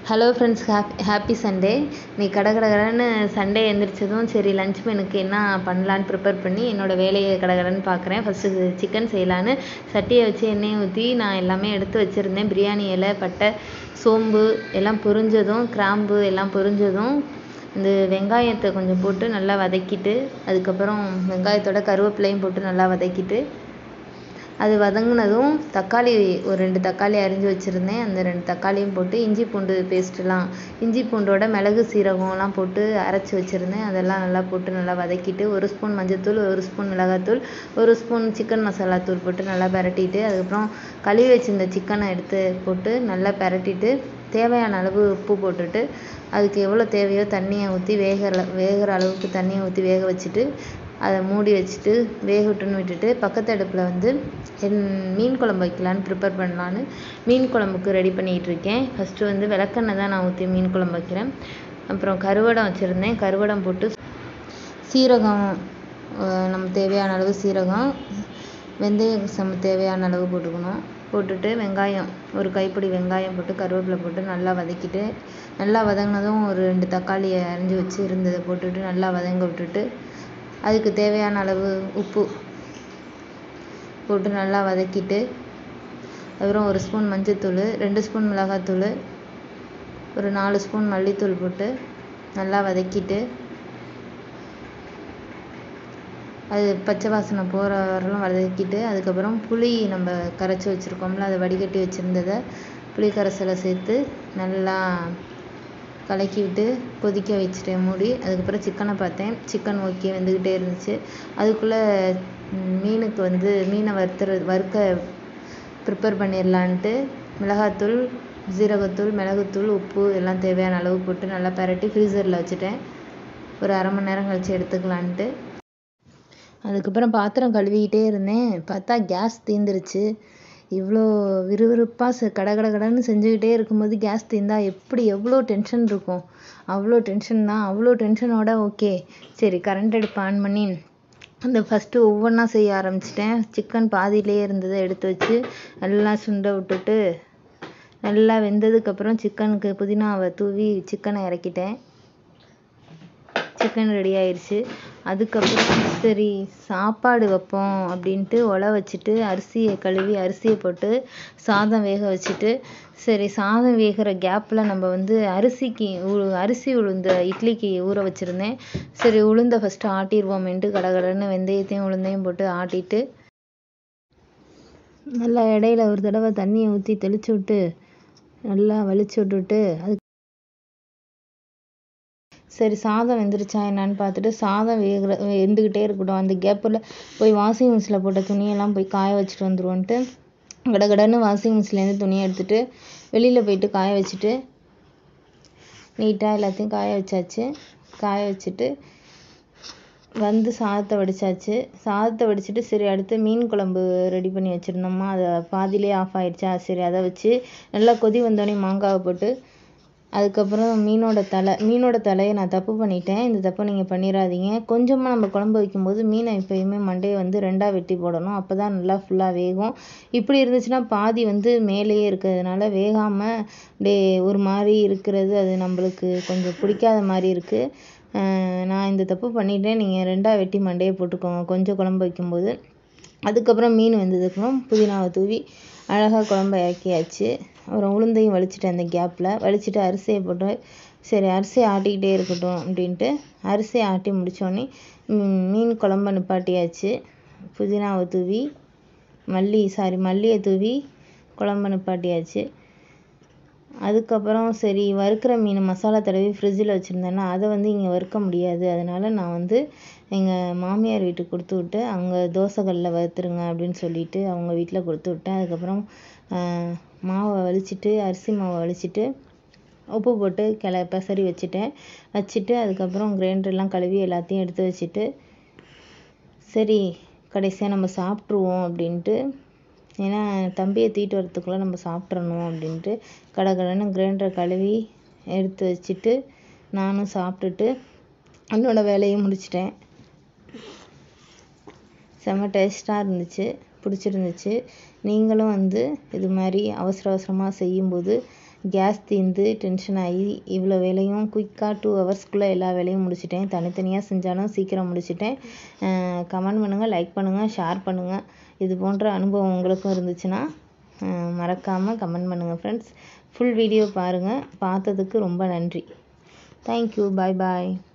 hello friends ஹாப் happy Sunday இன்னைக்கு கட கட கடன்னு சண்டே எந்திரிச்சதும் சரி லன்ச் மெனுக்கு என்ன பண்ணலான்னு ப்ரிப்பேர் பண்ணி என்னோடய வேலையை கட கடன்னு பார்க்குறேன் ஃபஸ்ட்டு சிக்கன் செய்யலான்னு சட்டியை வச்சு எண்ணெயை ஊற்றி நான் எல்லாமே எடுத்து வச்சுருந்தேன் பிரியாணி இலை பட்டை சோம்பு எல்லாம் பொரிஞ்சதும் கிராம்பு எல்லாம் பொரிஞ்சதும் இந்த வெங்காயத்தை கொஞ்சம் போட்டு நல்லா வதக்கிட்டு அதுக்கப்புறம் வெங்காயத்தோட கருவேப்பிலையும் போட்டு நல்லா வதக்கிட்டு அது வதங்கினதும் தக்காளி ஒரு ரெண்டு தக்காளி அரிஞ்சு வச்சுருந்தேன் அந்த ரெண்டு தக்காளியும் போட்டு இஞ்சி பூண்டு பேஸ்ட்டுலாம் இஞ்சி பூண்டோட மிளகு சீரகம்லாம் போட்டு அரைச்சி வச்சுருந்தேன் அதெல்லாம் நல்லா போட்டு நல்லா வதக்கிட்டு ஒரு ஸ்பூன் மஞ்சள்தூள் ஒரு ஸ்பூன் மிளகாத்தூள் ஒரு ஸ்பூன் சிக்கன் மசாலா தூள் போட்டு நல்லா பிரட்டிட்டு அதுக்கப்புறம் கழுவி வச்சிருந்த சிக்கனை எடுத்து போட்டு நல்லா பிரட்டிட்டு தேவையான அளவு உப்பு போட்டுட்டு அதுக்கு எவ்வளோ தேவையோ தண்ணியை ஊற்றி வேகிற வேகிற அளவுக்கு தண்ணியை ஊற்றி வேக வச்சுட்டு அதை மூடி வச்சுட்டு வேகட்டும்னு விட்டுட்டு பக்கத்து அடுப்பில் வந்து என் மீன் குழம்பு வைக்கலான்னு ப்ரிப்பேர் பண்ணலான்னு மீன் குழம்புக்கு ரெடி பண்ணிகிட்டு இருக்கேன் ஃபஸ்ட்டு வந்து விளக்கெண்ணெய் தான் நான் ஊற்றி மீன் குழம்பு வைக்கிறேன் அப்புறம் கருவடம் வச்சுருந்தேன் கருவடம் போட்டு சீரகம் நம்ம தேவையான அளவு சீரகம் வெந்தயம் நம்ம தேவையான அளவு போட்டுக்கணும் போட்டுட்டு வெங்காயம் ஒரு கைப்பிடி வெங்காயம் போட்டு கருவேப்பிலை போட்டு நல்லா வதக்கிட்டு நல்லா வதங்கினதும் ஒரு ரெண்டு தக்காளியை அரிஞ்சு வச்சு இருந்ததை போட்டுட்டு நல்லா வதங்க விட்டுட்டு அதுக்கு தேவையான அளவு உப்பு போட்டு நல்லா வதக்கிட்டு அப்புறம் ஒரு ஸ்பூன் மஞ்சள்தூள் ரெண்டு ஸ்பூன் மிளகாத்தூள் ஒரு நாலு ஸ்பூன் மல்லித்தூள் போட்டு நல்லா வதக்கிட்டு அது பச்சை வாசனை போகிற வரலும் வதக்கிட்டு அதுக்கப்புறம் புளி நம்ம கரைச்சி வச்சுருக்கோம்ல அதை வடிகட்டி வச்சுருந்ததை புளி கரைசலை சேர்த்து நல்லா கலக்கி விட்டு கொதிக்க வச்சுட்டேன் மூடி அதுக்கப்புறம் சிக்கனை பார்த்தேன் சிக்கன் ஓகே வெந்துக்கிட்டே இருந்துச்சு அதுக்குள்ளே மீனுக்கு வந்து மீனை வறுத்துற வறுக்க ப்ரிப்பேர் பண்ணிடலான்ட்டு மிளகாத்தூள் ஜீரகத்தூள் மிளகுத்தூள் உப்பு எல்லாம் தேவையான அளவு போட்டு நல்லா பரட்டி ஃப்ரீசரில் வச்சுட்டேன் ஒரு அரை மணி நேரம் கழித்து எடுத்துக்கலான்ட்டு அதுக்கப்புறம் பாத்திரம் கழுவிக்கிட்டே இருந்தேன் பார்த்தா கேஸ் தீர்ந்துருச்சு இவ்வளோ விறுவிறுப்பாக ச கட கட கடன்னு செஞ்சுக்கிட்டே இருக்கும்போது கேஸ் தீர்ந்தா எப்படி எவ்வளோ டென்ஷன் இருக்கும் அவ்வளோ டென்ஷன் தான் அவ்வளோ டென்ஷனோட ஓகே சரி கரண்ட் அடுப்பு ஆன் பண்ணி அந்த ஃபஸ்ட்டு ஒவ்வொன்றா செய்ய ஆரம்பிச்சிட்டேன் சிக்கன் பாதியிலே இருந்ததை எடுத்து வச்சு நல்லா சுண்ட விட்டுட்டு நல்லா வெந்ததுக்கப்புறம் சிக்கனுக்கு புதினாவை தூவி சிக்கனை இறக்கிட்டேன் சிக்கன் ரெடி ஆயிடுச்சு அதுக்கப்புறம் சரி சாப்பாடு வைப்போம் அப்படின்ட்டு ஒலை வச்சுட்டு அரிசியை கழுவி அரிசியை போட்டு சாதம் வேக வச்சுட்டு சரி சாதம் வேகிற கேப்பில் நம்ம வந்து அரிசிக்கு அரிசி உளுந்த இட்லிக்கு ஊற வச்சுருந்தேன் சரி உளுந்தை ஃபஸ்ட்டு ஆட்டிடுவோமேன்ட்டு கடகடன்னு வெந்தயத்தையும் உளுந்தையும் போட்டு ஆட்டிட்டு நல்லா இடையில ஒரு தடவை தண்ணியை ஊற்றி தெளித்து விட்டு நல்லா வலிச்சு விட்டுட்டு அது சரி சாதம் வெந்துருச்சா என்னான்னு பார்த்துட்டு சாதம் வேகிற வெந்துக்கிட்டே இருக்கட்டும் அந்த கேப்பில் போய் வாஷிங் மிஷினில் போட்ட துணியெல்லாம் போய் காய வச்சுட்டு வந்துருவோன்ட்டு கடகடன்னு வாஷிங் மிஷின்லேருந்து துணியை எடுத்துகிட்டு வெளியில் போயிட்டு காய வச்சுட்டு நீட்டாக எல்லாத்தையும் காய வச்சாச்சு காய வச்சுட்டு வந்து சாதத்தை வடித்தாச்சு சாதத்தை வடிச்சிட்டு சரி அடுத்து மீன் குழம்பு ரெடி பண்ணி வச்சுருந்தோமா அதை பாதியிலே ஆஃப் ஆகிடுச்சா சரி அதை வச்சு நல்லா கொதி வந்தோடனே மாங்காவை போட்டு அதுக்கப்புறம் மீனோட தலை மீனோட தலையை நான் தப்பு பண்ணிட்டேன் இந்த தப்பை நீங்கள் பண்ணிடாதீங்க கொஞ்சமாக நம்ம குழம்பு வைக்கும்போது மீனை எப்போயுமே மண்டையை வந்து ரெண்டாக வெட்டி போடணும் அப்போ தான் நல்லா ஃபுல்லாக வேகும் இப்படி இருந்துச்சுன்னா பாதி வந்து மேலேயே இருக்கிறதுனால வேகாமல் அப்படியே ஒரு மாதிரி இருக்கிறது அது நம்மளுக்கு கொஞ்சம் பிடிக்காத மாதிரி இருக்குது நான் இந்த தப்பு பண்ணிட்டேன் நீங்கள் ரெண்டாக வெட்டி மண்டையை போட்டுக்கோங்க கொஞ்சம் குழம்பு வைக்கும்போது அதுக்கப்புறம் மீன் வெந்ததுக்கப்புறம் புதினாவை தூவி அழகாக குழம்ப இறக்கியாச்சு அப்புறம் உளுந்தையும் வலிச்சிட்டேன் அந்த கேப்பில் வலிச்சிட்டு அரிசியை போட்டு சரி அரிசியை ஆட்டிக்கிட்டே இருக்கட்டும் அப்படின்ட்டு அரிசியை ஆட்டி முடித்தோடனே மீன் குழம்ப நிப்பாட்டியாச்சு புதினாவை தூவி மல்லி சாரி மல்லியை தூவி குழம்ப நிப்பாட்டியாச்சு அதுக்கப்புறம் சரி வறுக்கிற மீன் மசாலா தடவி ஃப்ரிட்ஜில் வச்சுருந்தேன்னா அதை வந்து இங்கே வறுக்க முடியாது அதனால் நான் வந்து எங்கள் மாமியார் வீட்டுக்கு கொடுத்து விட்டு அங்கே தோசைக்கல்லில் வறுத்துருங்க அப்படின்னு சொல்லிட்டு அவங்க வீட்டில் கொடுத்து விட்டேன் அதுக்கப்புறம் மாவை வலிச்சிட்டு அரிசி மாவை வலிச்சிட்டு உப்பு போட்டு கிள பெசரி வச்சுட்டேன் வச்சுட்டு அதுக்கப்புறம் கிரைண்டர்லாம் கழுவி எல்லாத்தையும் எடுத்து வச்சுட்டு சரி கடைசியாக நம்ம சாப்பிட்ருவோம் அப்படின்ட்டு ஏன்னா தம்பியை தூக்கிட்டு வரத்துக்குள்ளே நம்ம சாப்பிட்றணும் அப்படின்ட்டு கடகடன்னு கிரைண்டரை கழுவி எடுத்து வச்சுட்டு நானும் சாப்பிட்டுட்டு என்னோடய வேலையை முடிச்சிட்டேன் செம்ம டேஸ்ட்டாக இருந்துச்சு பிடிச்சிருந்துச்சு நீங்களும் வந்து இது மாதிரி அவசர அவசரமாக செய்யும்போது கேஸ் தீர்ந்து டென்ஷன் ஆகி இவ்வளோ வேலையும் குயிக்காக டூ ஹவர்ஸ்க்குள்ளே எல்லா வேலையும் முடிச்சிட்டேன் தனித்தனியாக செஞ்சாலும் சீக்கிரம் முடிச்சிட்டேன் கமெண்ட் பண்ணுங்கள் லைக் பண்ணுங்கள் ஷேர் பண்ணுங்கள் இது போன்ற அனுபவம் உங்களுக்கும் இருந்துச்சுன்னா மறக்காமல் கமெண்ட் பண்ணுங்கள் ஃப்ரெண்ட்ஸ் ஃபுல் வீடியோ பாருங்கள் பார்த்ததுக்கு ரொம்ப நன்றி தேங்க்யூ பாய் பாய்